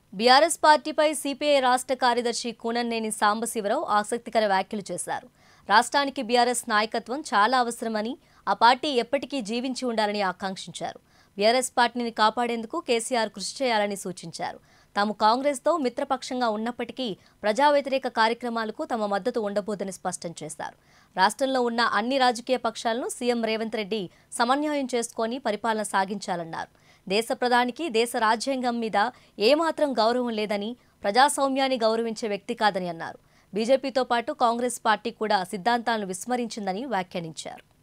BRS పార్టీపై CPI రాష్ట్ర కార్యదర్శి కూనన్నేని సాంబశివరావు ఆసక్తికర వ్యాఖ్యలు చేశారు రాష్ట్రానికి బీఆర్ఎస్ నాయకత్వం చాలా అవసరమని ఆ పార్టీ ఎప్పటికీ జీవించి ఉండాలని ఆకాంక్షించారు బీఆర్ఎస్ పార్టీని కాపాడేందుకు కేసీఆర్ కృషి చేయాలని సూచించారు తాము కాంగ్రెస్తో మిత్రపక్షంగా ఉన్నప్పటికీ ప్రజా వ్యతిరేక కార్యక్రమాలకు తమ మద్దతు ఉండబోదని స్పష్టం చేశారు రాష్ట్రంలో ఉన్న అన్ని రాజకీయ పక్షాలను సీఎం రేవంత్ రెడ్డి సమన్వయం చేసుకొని పరిపాలన సాగించాలన్నారు దేశ ప్రధానికి దేశ రాజ్యాంగం మీద ఏమాత్రం గౌరవం లేదని ప్రజాస్వామ్యాన్ని గౌరవించే వ్యక్తి కాదని అన్నారు బీజేపీతో పాటు కాంగ్రెస్ పార్టీ కూడా సిద్ధాంతాలను విస్మరించిందని వ్యాఖ్యానించారు